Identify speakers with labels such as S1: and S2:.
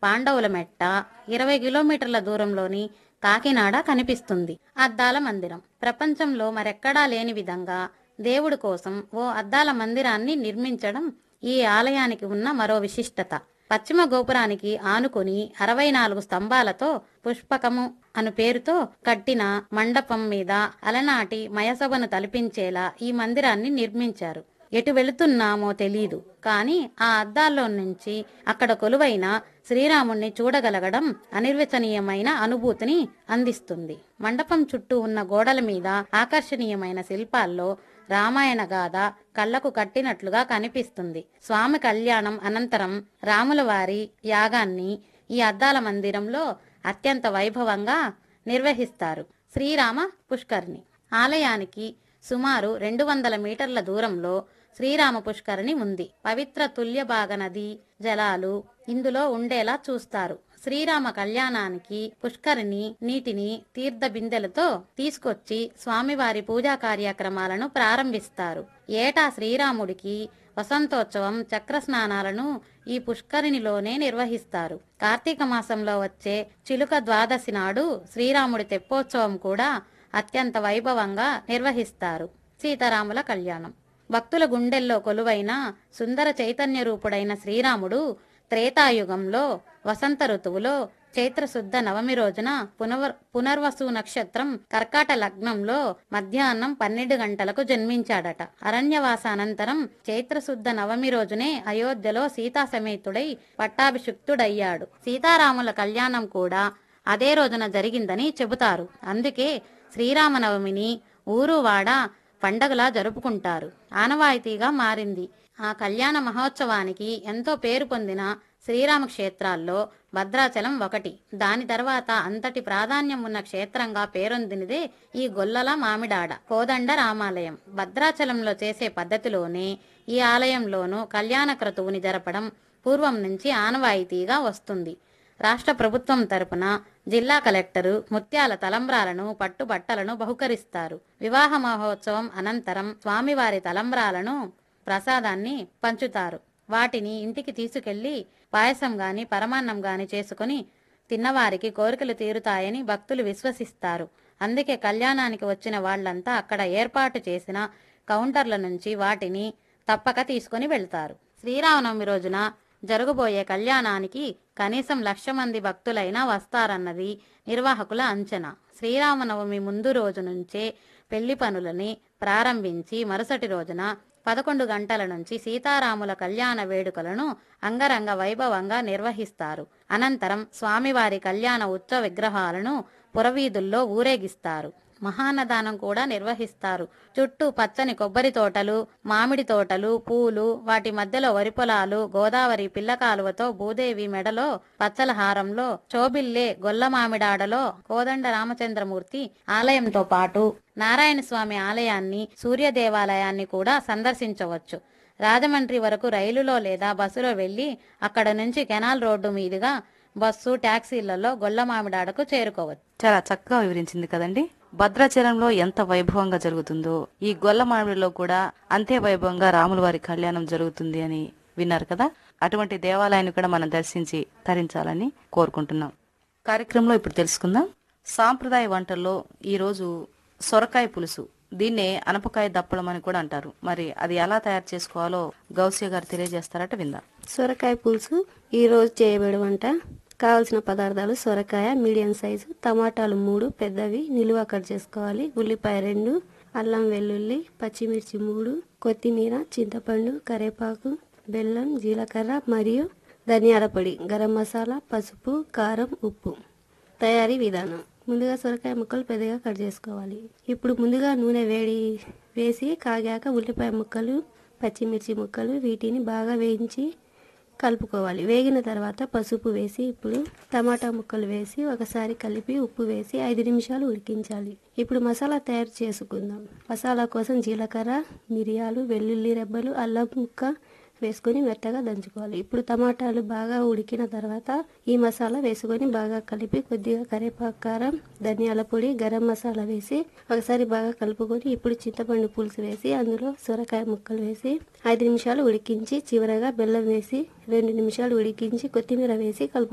S1: పాండవుల మెట్ట ఇరవై కిలోమీటర్ల దూరంలోని కాకినాడ కనిపిస్తుంది అద్దాల మందిరం ప్రపంచంలో మరెక్కడా లేని విధంగా దేవుడి కోసం ఓ అద్దాల మందిరాన్ని నిర్మించడం ఈ ఆలయానికి ఉన్న మరో విశిష్టత పశ్చిమ గోపురానికి ఆనుకుని అరవై నాలుగు స్తంభాలతో పుష్పకము అను పేరుతో కట్టిన మండపం మీద అలనాటి మయసభను తలపించేలా ఈ మందిరాన్ని నిర్మించారు ఎటు వెళుతున్నామో తెలీదు కానీ ఆ అద్దాల్లో నుంచి అక్కడ కొలువైన శ్రీరాముణ్ణి చూడగలగడం అనిర్వచనీయమైన అనుభూతిని అందిస్తుంది మండపం చుట్టూ ఉన్న గోడల మీద ఆకర్షణీయమైన శిల్పాల్లో రామాయణ గాథ కళ్ళకు కట్టినట్లుగా కనిపిస్తుంది స్వామి కళ్యాణం అనంతరం రాముల వారి యాగాన్ని ఈ అద్దాల మందిరంలో అత్యంత వైభవంగా నిర్వహిస్తారు శ్రీరామ పుష్కరిణి ఆలయానికి సుమారు రెండు వందల మీటర్ల దూరంలో శ్రీరామ పుష్కరిణి ఉంది పవిత్ర తుల్యభాగ నది జలాలు ఇందులో ఉండేలా చూస్తారు శ్రీరామ కళ్యాణానికి పుష్కరిణి నీటిని తీర్థ బిందెలతో తీసుకొచ్చి స్వామివారి పూజా కార్యక్రమాలను ప్రారంభిస్తారు ఏటా శ్రీరాముడికి వసంతోత్సవం చక్ర స్నానాలను ఈ పుష్కరిణిలోనే నిర్వహిస్తారు కార్తీక మాసంలో వచ్చే చిలుక ద్వాదశి నాడు శ్రీరాముడి తెప్పోత్సవం కూడా అత్యంత వైభవంగా నిర్వహిస్తారు సీతారాముల కళ్యాణం భక్తుల గుండెల్లో కొలువైన సుందర చైతన్య రూపుడైన శ్రీరాముడు త్రేతాయుగంలో వసంత ఋతువులో చైత్రశుద్ధ నవమి రోజున పునర్ పునర్వసు నక్షత్రం కర్కాట లగ్నంలో మధ్యాహ్నం పన్నెండు గంటలకు జన్మించాడట అరణ్యవాస అనంతరం చైత్రశుద్ధ నవమి రోజునే అయోధ్యలో సీతా సమేతుడై పట్టాభిషిక్తుడయ్యాడు సీతారాముల కళ్యాణం కూడా అదే రోజున జరిగిందని చెబుతారు అందుకే శ్రీరామనవమిని ఊరువాడ పండగలా జరుపుకుంటారు ఆనవాయితీగా మారింది ఆ కళ్యాణ మహోత్సవానికి ఎంతో పేరు పొందిన శ్రీరామ క్షేత్రాల్లో భద్రాచలం ఒకటి దాని తర్వాత అంతటి ప్రాధాన్యం ఉన్న క్షేత్రంగా పేరొందినదే ఈ గొల్లల మామిడాడ కోదండ రామాలయం భద్రాచలంలో చేసే పద్ధతిలోనే ఈ ఆలయంలోనూ కళ్యాణ క్రతువుని జరపడం పూర్వం నుంచి ఆనవాయితీగా వస్తుంది రాష్ట్ర ప్రభుత్వం తరపున జిల్లా కలెక్టరు ముత్యాల తలంబ్రాలను పట్టుబట్టలను బహుకరిస్తారు వివాహ మహోత్సవం అనంతరం స్వామివారి తలంబ్రాలను ప్రసాదాన్ని పంచుతారు వాటిని ఇంటికి తీసుకెళ్లి పాయసం గాని పరమాన్నం గాని చేసుకుని తిన్నవారికి కోరికలు తీరుతాయని భక్తులు విశ్వసిస్తారు అందుకే కళ్యాణానికి వచ్చిన వాళ్ళంతా అక్కడ ఏర్పాటు చేసిన కౌంటర్ల నుంచి వాటిని తప్పక తీసుకుని వెళ్తారు శ్రీరామనవమి రోజున జరగబోయే కళ్యాణానికి కనీసం లక్ష మంది భక్తులైనా వస్తారన్నది నిర్వాహకుల అంచనా శ్రీరామనవమి ముందు రోజు నుంచే పెళ్లి పనులని ప్రారంభించి మరుసటి రోజున పదకొండు గంటల నుంచి సీతారాముల కళ్యాణ వేడుకలను అంగరంగ వైభవంగా నిర్వహిస్తారు అనంతరం స్వామివారి కళ్యాణ ఉత్సవ విగ్రహాలను పురవీధుల్లో ఊరేగిస్తారు మహాన్నదానం కూడా నిర్వహిస్తారు చుట్టూ పచ్చని కొబ్బరి తోటలు మామిడి తోటలు పూలు వాటి మధ్యలో వరి పొలాలు గోదావరి పిల్ల కాలువతో భూదేవి మెడలో పచ్చల హారంలో చోబిల్లే గొల్ల మామిడాడలో కోదండ రామచంద్రమూర్తి ఆలయంతో పాటు నారాయణ స్వామి ఆలయాన్ని సూర్య దేవాలయాన్ని కూడా సందర్శించవచ్చు రాజమండ్రి వరకు రైలులో లేదా బస్సులో వెళ్లి అక్కడ నుంచి కెనాల్ రోడ్డు మీదుగా బస్సు ట్యాక్సీలలో గొల్ల మామిడాడకు చేరుకోవచ్చు
S2: చాలా చక్కగా వివరించింది కదండి భద్రాచలంలో ఎంత వైభవంగా జరుగుతుందో ఈ గొల్ల మామిడిలో కూడా అంతే వైభవంగా రాముల వారి కళ్యాణం జరుగుతుంది అని విన్నారు కదా అటువంటి దేవాలయాన్ని కూడా మనం దర్శించి తరించాలని కోరుకుంటున్నాం కార్యక్రమంలో ఇప్పుడు తెలుసుకుందాం సాంప్రదాయ వంటల్లో ఈ రోజు సొరకాయ పులుసు దీన్నే అనపకాయ దప్పడం అని కూడా అంటారు మరి అది ఎలా తయారు చేసుకోవాలో గౌసియ గారు తెలియజేస్తారట విందాం
S3: సొరకాయ పులుసు ఈరోజు చేయబడి వంట కావలసిన పదార్థాలు సొరకాయ మీడియం సైజు టమాటాలు మూడు పెద్దవి నిలువ కట్ చేసుకోవాలి ఉల్లిపాయ రెండు అల్లం వెల్లుల్లి పచ్చిమిర్చి మూడు కొత్తిమీర చింతపండు కరేపాకు బెల్లం జీలకర్ర మరియు ధనియాల పొడి గరం మసాలా పసుపు కారం ఉప్పు తయారీ విధానం ముందుగా సొరకాయ ముక్కలు పెద్దగా కట్ చేసుకోవాలి ఇప్పుడు ముందుగా నూనె వేడి వేసి కాగాక ఉల్లిపాయ ముక్కలు పచ్చిమిర్చి ముక్కలు వీటిని బాగా వేయించి కలుపుకోవాలి వేగిన తర్వాత పసుపు వేసి ఇప్పుడు టమాటా ముక్కలు వేసి ఒకసారి కలిపి ఉప్పు వేసి ఐదు నిమిషాలు ఉడికించాలి ఇప్పుడు మసాలా తయారు చేసుకుందాం మసాలా కోసం జీలకర్ర మిరియాలు వెల్లుల్లి రెబ్బలు అల్లం ముక్క వేసుకొని మెత్తగా దంచుకోవాలి ఇప్పుడు టమాటాలు బాగా ఉడికిన తర్వాత ఈ మసాలా వేసుకొని బాగా కలిపి కొద్దిగా కరివేపాకు కారం ధనియాల పొడి గరం మసాలా వేసి ఒకసారి బాగా కలుపుకొని ఇప్పుడు చింతపండు పులుసు వేసి అందులో సొరకాయ ముక్కలు వేసి ఐదు నిమిషాలు ఉడికించి చివరగా బెల్లం వేసి రెండు నిమిషాలు ఉడికించి కొత్తిమీర వేసి కలుపు